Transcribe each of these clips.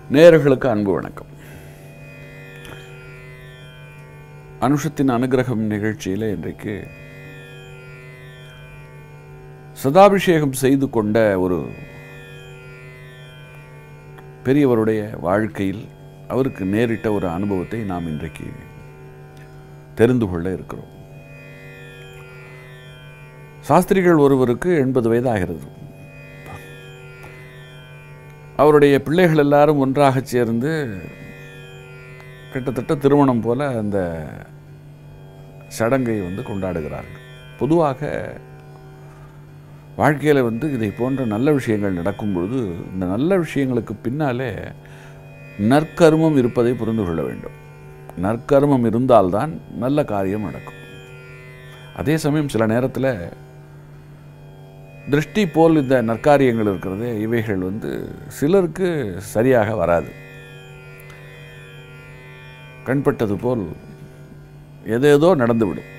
நேயர்களுக்கு அன்பு வணக்கம் அனுஷத்தின் அனுகிரகம் நிகழ்ச்சியில் இன்றைக்கு சதாபிஷேகம் செய்து கொண்ட ஒரு பெரியவருடைய வாழ்க்கையில் அவருக்கு நேரிட்ட ஒரு அனுபவத்தை நாம் இன்றைக்கு தெரிந்து கொள்ள இருக்கிறோம் சாஸ்திரிகள் ஒருவருக்கு எண்பது வயதாகிறது அவருடைய பிள்ளைகள் எல்லாரும் ஒன்றாக சேர்ந்து கிட்டத்தட்ட திருமணம் போல அந்த சடங்கை வந்து கொண்டாடுகிறார்கள் பொதுவாக வாழ்க்கையில் வந்து இதை போன்ற நல்ல விஷயங்கள் நடக்கும் பொழுது இந்த நல்ல விஷயங்களுக்கு பின்னாலே நற்கர்மம் இருப்பதை புரிந்து கொள்ள வேண்டும் நற்கர்மம் இருந்தால்தான் நல்ல காரியம் நடக்கும் அதே சமயம் சில நேரத்தில் திருஷ்டி போல் இந்த நற்காரியங்கள் இருக்கிறது இவைகள் வந்து சிலருக்கு சரியாக வராது கண்பட்டது போல் எதேதோ நடந்துவிடும்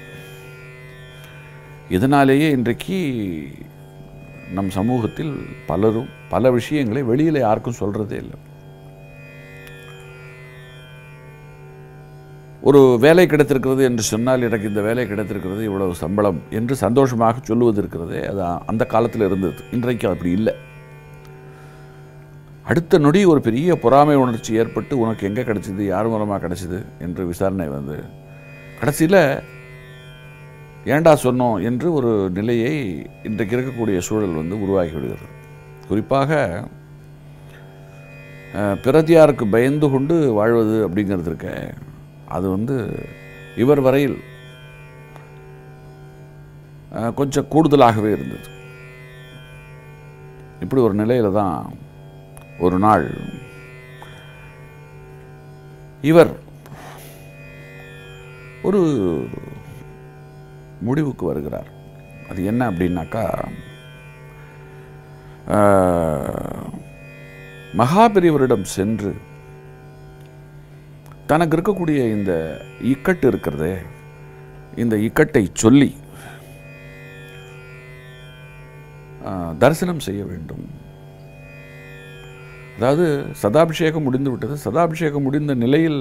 இதனாலேயே இன்றைக்கு நம் சமூகத்தில் பலரும் பல விஷயங்களை வெளியில் யாருக்கும் சொல்கிறதே இல்லை ஒரு வேலை கிடைத்திருக்கிறது என்று சொன்னால் எனக்கு இந்த வேலை கிடைத்திருக்கிறது இவ்வளவு சம்பளம் என்று சந்தோஷமாக சொல்லுவது இருக்கிறதே அது அந்த காலத்தில் இருந்தது இன்றைக்கு அப்படி இல்லை அடுத்த நொடி ஒரு பெரிய பொறாமை உணர்ச்சி ஏற்பட்டு உனக்கு எங்கே கிடைச்சிது யார் மூலமாக கிடைச்சிது என்று விசாரணை வந்து கடைசியில் ஏண்டா சொன்னோம் என்று ஒரு நிலையை இன்றைக்கு இருக்கக்கூடிய சூழல் வந்து உருவாகி விடுகிறது குறிப்பாக பிரதியாருக்கு பயந்து கொண்டு வாழ்வது அப்படிங்கிறது இருக்க அது வந்து இவர் வரையில் கொஞ்சம் கூடுதலாகவே இருந்தது இப்படி ஒரு நிலையில் தான் ஒரு நாள் இவர் ஒரு முடிவுக்கு வருகிறார் அது என்ன அப்படின்னாக்கா மகாபெரியவரிடம் சென்று தனக்கு இருக்கக்கூடிய இந்த இக்கட்டு இருக்கிறதே இந்த இக்கட்டை சொல்லி தரிசனம் செய்ய வேண்டும் அதாவது சதாபிஷேகம் முடிந்து விட்டது சதாபிஷேகம் முடிந்த நிலையில்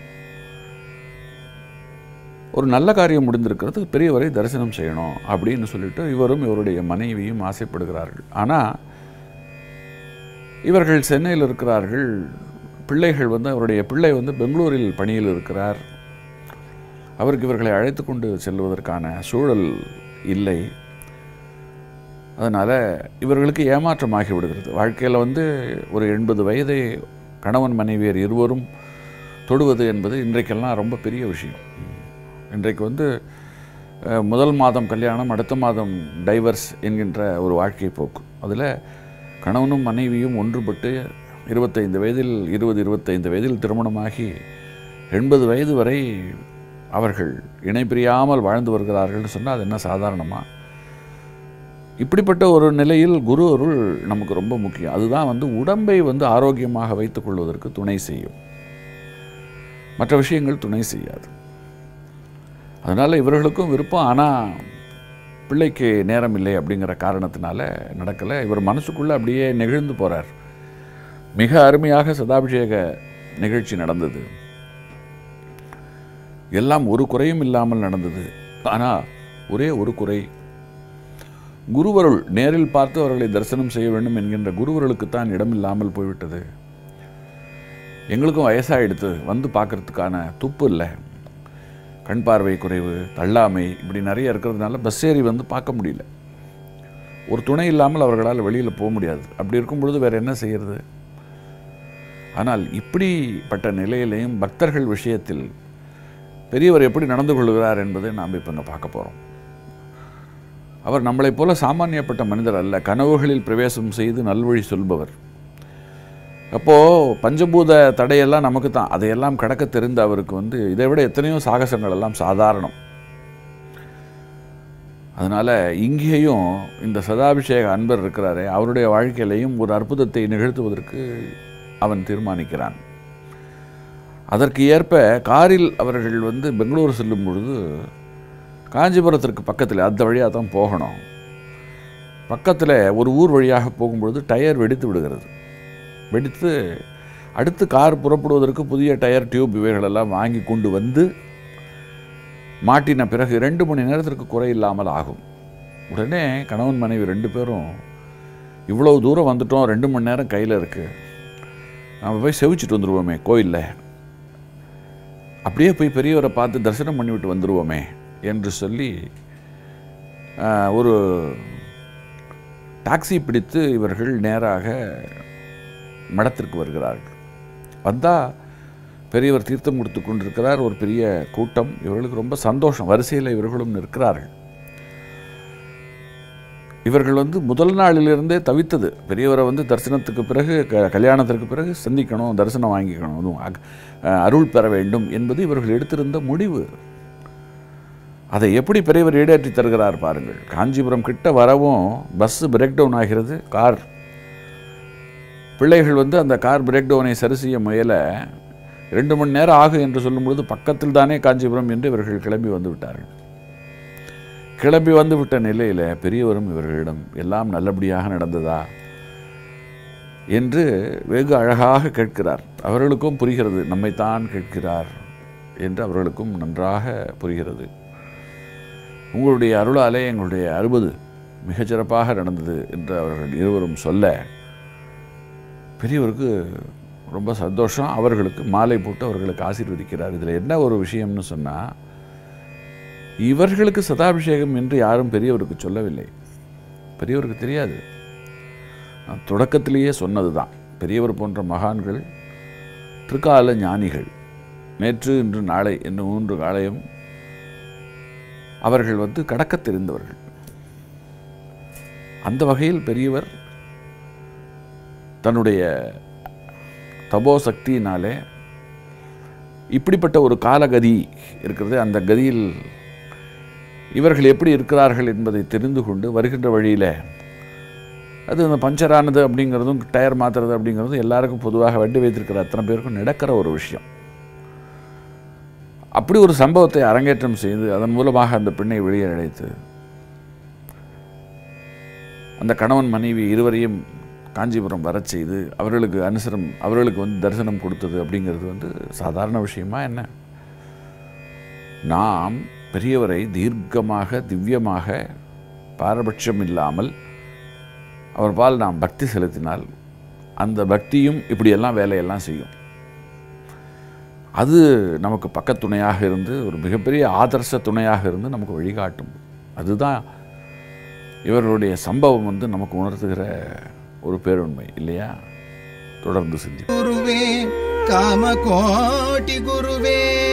ஒரு நல்ல காரியம் முடிந்திருக்கிறது பெரியவரை தரிசனம் செய்யணும் அப்படின்னு சொல்லிட்டு இவரும் இவருடைய மனைவியும் ஆசைப்படுகிறார்கள் ஆனால் இவர்கள் சென்னையில் இருக்கிறார்கள் பிள்ளைகள் வந்து அவருடைய பிள்ளை வந்து பெங்களூரில் பணியில் இருக்கிறார் அவருக்கு இவர்களை அழைத்து கொண்டு செல்வதற்கான சூழல் இல்லை அதனால் இவர்களுக்கு ஏமாற்றமாகி விடுகிறது வாழ்க்கையில் வந்து ஒரு எண்பது வயதை கணவன் மனைவியர் இருவரும் தொடுவது என்பது இன்றைக்கெல்லாம் ரொம்ப பெரிய விஷயம் இன்றைக்கு வந்து முதல் மாதம் கல்யாணம் அடுத்த மாதம் டைவர்ஸ் என்கின்ற ஒரு வாழ்க்கை போக்கு அதில் கணவனும் மனைவியும் ஒன்றுபட்டு இருபத்தைந்து வயதில் இருபது இருபத்தைந்து வயதில் திருமணமாகி எண்பது வயது வரை அவர்கள் இணை பிரியாமல் வாழ்ந்து வருகிறார்கள்னு சொன்னால் அது என்ன சாதாரணமாக இப்படிப்பட்ட ஒரு நிலையில் குரு அருள் நமக்கு ரொம்ப முக்கியம் அதுதான் வந்து உடம்பை வந்து ஆரோக்கியமாக வைத்துக் கொள்வதற்கு துணை செய்யும் மற்ற விஷயங்கள் துணை செய்யாது அதனால் இவர்களுக்கும் விருப்பம் ஆனால் பிள்ளைக்கு நேரம் இல்லை அப்படிங்கிற காரணத்தினால நடக்கலை இவர் மனசுக்குள்ளே அப்படியே நெகிழ்ந்து போகிறார் மிக அருமையாக சதாபிஷேக நிகழ்ச்சி நடந்தது எல்லாம் ஒரு குறையும் இல்லாமல் நடந்தது ஆனால் ஒரே ஒரு குறை குருவருள் நேரில் பார்த்து அவர்களை தரிசனம் செய்ய வேண்டும் என்கின்ற குருவருளுக்குத்தான் இடமில்லாமல் போய்விட்டது எங்களுக்கும் வயசாகிடுத்து வந்து பார்க்கறதுக்கான துப்பு இல்லை கண் பார்வை குறைவு தள்ளாமை இப்படி நிறைய இருக்கிறதுனால பஸ் ஏறி வந்து பார்க்க முடியல ஒரு துணை இல்லாமல் அவர்களால் வெளியில் போக முடியாது அப்படி இருக்கும் பொழுது வேறு என்ன செய்கிறது ஆனால் இப்படிப்பட்ட நிலையிலையும் பக்தர்கள் விஷயத்தில் பெரியவர் எப்படி நடந்து கொள்கிறார் என்பதை நாம் இப்போ இங்கே பார்க்க போகிறோம் அவர் நம்மளைப் போல சாமானியப்பட்ட மனிதர் அல்ல கனவுகளில் பிரவேசம் செய்து நல்வழி சொல்பவர் அப்போது பஞ்சபூத தடையெல்லாம் நமக்கு தான் அதையெல்லாம் கடக்க தெரிந்த அவருக்கு வந்து இதை விட எத்தனையோ சாகசங்கள் எல்லாம் சாதாரணம் அதனால் இங்கேயும் இந்த சதாபிஷேக அன்பர் இருக்கிறாரே அவருடைய வாழ்க்கையிலையும் ஒரு அற்புதத்தை நிகழ்த்துவதற்கு அவன் தீர்மானிக்கிறான் அதற்கு ஏற்ப காரில் அவர்கள் வந்து பெங்களூர் செல்லும் பொழுது காஞ்சிபுரத்திற்கு பக்கத்தில் அந்த வழியாக தான் போகணும் பக்கத்தில் ஒரு ஊர் வழியாக போகும்பொழுது டயர் வெடித்து விடுகிறது வெடித்து அடுத்து கார் புறப்படுவதற்கு புதிய டயர் டியூப் இவைகளெல்லாம் வாங்கி கொண்டு வந்து மாட்டின பிறகு ரெண்டு மணி நேரத்திற்கு குறை இல்லாமல் ஆகும் உடனே கணவன் மனைவி ரெண்டு பேரும் இவ்வளவு தூரம் வந்துட்டோம் ரெண்டு மணி நேரம் கையில் இருக்குது நம்ம போய் செவிச்சிட்டு வந்துடுவோமே கோயிலில் அப்படியே போய் பெரியவரை பார்த்து தரிசனம் பண்ணிவிட்டு வந்துடுவோமே என்று சொல்லி ஆஹ், ஒரு டாக்ஸி பிடித்து இவர்கள் நேராக மடத்திற்கு வருகிறார்கள் வந்தால் பெரியவர் தீர்த்தம் கொடுத்து கொண்டிருக்கிறார் ஒரு பெரிய கூட்டம் இவர்களுக்கு ரொம்ப சந்தோஷம் வரிசையில் இவர்களும் நிற்கிறார்கள் இவர்கள் வந்து முதல் நாளிலிருந்தே தவித்தது பெரியவரை வந்து தரிசனத்துக்கு பிறகு க கல்யாணத்திற்கு பிறகு சந்திக்கணும் தரிசனம் வாங்கிக்கணும் அதுவும் அக்- அஹ் அருள் பெற வேண்டும் என்பது இவர்கள் எடுத்திருந்த முடிவு அதை எப்படி பெரியவர் ஈடேற்றி தருகிறார் பாருங்கள் காஞ்சிபுரம் கிட்ட வரவும் பஸ்ஸு பிரேக் டவுன் ஆகிறது கார் பிள்ளைகள் வந்து அந்த கார் பிரேக் டவுனை சரி செய்ய முயல ரெண்டு மணி நேரம் ஆகும் என்று சொல்லும் பொழுது பக்கத்தில் தானே காஞ்சிபுரம் என்று இவர்கள் கிளம்பி வந்து விட்டார்கள் கிளம்பி வந்து விட்ட நிலையில் பெரியவரும் இவர்களிடம் எல்லாம் நல்லபடியாக நடந்ததா என்று வெகு அழகாக கேட்கிறார் அவர்களுக்கும் புரிகிறது நம்மைத்தான் கேட்கிறார் என்று அவர்களுக்கும் நன்றாக புரிகிறது உங்களுடைய அருளாலே எங்களுடைய அறுபது மிகச்சிறப்பாக நடந்தது என்று அவர்கள் இருவரும் சொல்ல பெரியவருக்கு ரொம்ப சந்தோஷம் அவர்களுக்கு மாலை போட்டு அவர்களுக்கு ஆசீர்வதிக்கிறார் இதில் என்ன ஒரு விஷயம்னு சொன்னால் இவர்களுக்கு சதாபிஷேகம் என்று யாரும் பெரியவருக்கு சொல்லவில்லை பெரியவருக்கு தெரியாது நான் தொடக்கத்திலேயே சொன்னது தான் பெரியவர் போன்ற மகான்கள் திருக்கால ஞானிகள் நேற்று இன்று நாளை என்று மூன்று காலையும் அவர்கள் வந்து கடக்கத் தெரிந்தவர்கள் அந்த வகையில் பெரியவர் தன்னுடைய தபோ சக்தியினாலே இப்படிப்பட்ட ஒரு காலகதி இருக்கிறது அந்த கதியில் இவர்கள் எப்படி இருக்கிறார்கள் என்பதை தெரிந்து கொண்டு வருகின்ற வழியில் அது அந்த பஞ்சரானது அப்படிங்கிறதும் டயர் மாற்றுறது அப்படிங்கிறதும் எல்லாருக்கும் பொதுவாக வண்டி வைத்திருக்கிற அத்தனை பேருக்கும் நடக்கிற ஒரு விஷயம் அப்படி ஒரு சம்பவத்தை அரங்கேற்றம் செய்து அதன் மூலமாக அந்த பெண்ணை வெளியே அழைத்து அந்த கணவன் மனைவி இருவரையும் காஞ்சிபுரம் வரச் செய்து அவர்களுக்கு அனுசரம் அவர்களுக்கு வந்து தரிசனம் கொடுத்தது அப்படிங்கிறது வந்து சாதாரண விஷயமா என்ன நாம் பெரியவரை தீர்க்கமாக திவ்யமாக பாரபட்சம் இல்லாமல் அவர் பால் நாம் பக்தி செலுத்தினால் அந்த பக்தியும் இப்படியெல்லாம் வேலையெல்லாம் செய்யும் அது நமக்கு பக்கத்துணையாக இருந்து ஒரு மிகப்பெரிய ஆதர்ச துணையாக இருந்து நமக்கு வழிகாட்டும் அதுதான் இவர்களுடைய சம்பவம் வந்து நமக்கு உணர்த்துகிற ஒரு பேருண்மை இல்லையா தொடர்ந்து சிந்தி ಗುರುವೇ ಕಾಮಕೋಟಿ ಗುರುವೇ